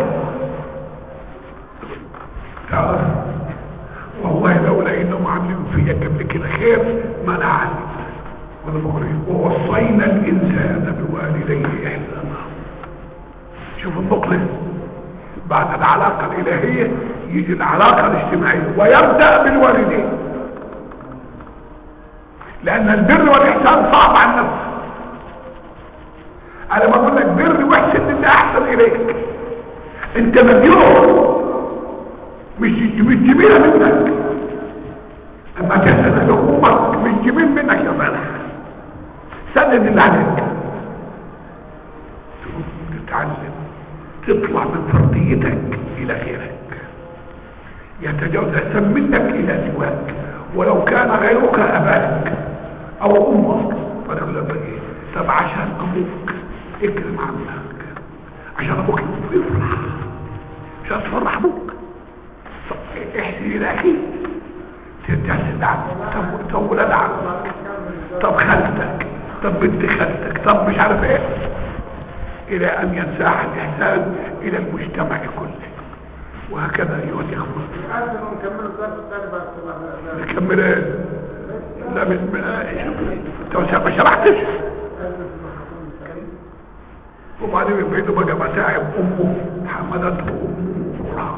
تعرف والله لولا انهم عاملين فيا قبل كده خير ما انا عارف وانا بقول إيه؟ ووصينا الانسان بوالديه احسانا شوف النقله بعد العلاقة الإلهية يجي العلاقة الاجتماعية ويبدأ بالوالدين لأن البر والإحسان صعب على النفس أنا بقول لك بر واحسن اللي أحسن إليك أنت مديون مش مش جميلة منك أما تسند لأمك مش جميل منك يا فلاح سند اللي عليك تتعلم تطلع من فرديتك الى غيرك يا تتجاوز احسن منك الى سواك ولو كان غيرك اباك او امك فنقول لك ايه طب عشان ابوك اكرم عنك عشان ابوك يفرح عشان تفرح ابوك طب احسن الى اخيك ترجع تدعم طب طب ولاد عمك طب خالتك طب بنت خالتك طب مش عارف ايه الى ان ينساح الاحسان الى المجتمع كله وهكذا ايها الاخوه عايز نكمل الدرس الثاني بعد الصلاة نكمل ايه لا من من انت ما شرحتش وبعدين من بيته بقى متاعب امه حملته امه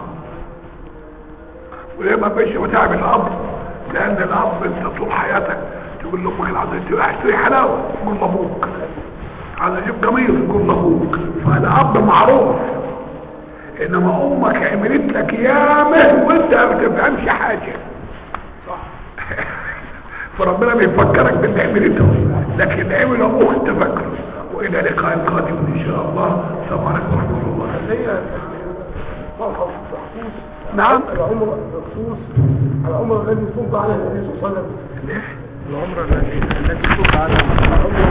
وليه ما بيش متاعب الاب لان الاب انت طول حياتك تقول لامك العظيم اشتري حلاوه تقول لابوك عايز اجيب قميص تقول لابوك فالاب معروف انما امك عملت لك يامه وانت ما بتفهمش حاجه فربنا بيفكرك باللي عملته لكن اللي عمل ابوك انت فاكره والى لقاء قادم ان شاء الله السلام عليكم ورحمه الله هي فرحة مخصوص نعم العمر مخصوص العمر الذي صد على النبي صلى الله عليه وسلم ليه؟ العمر الذي الذي صد على العمر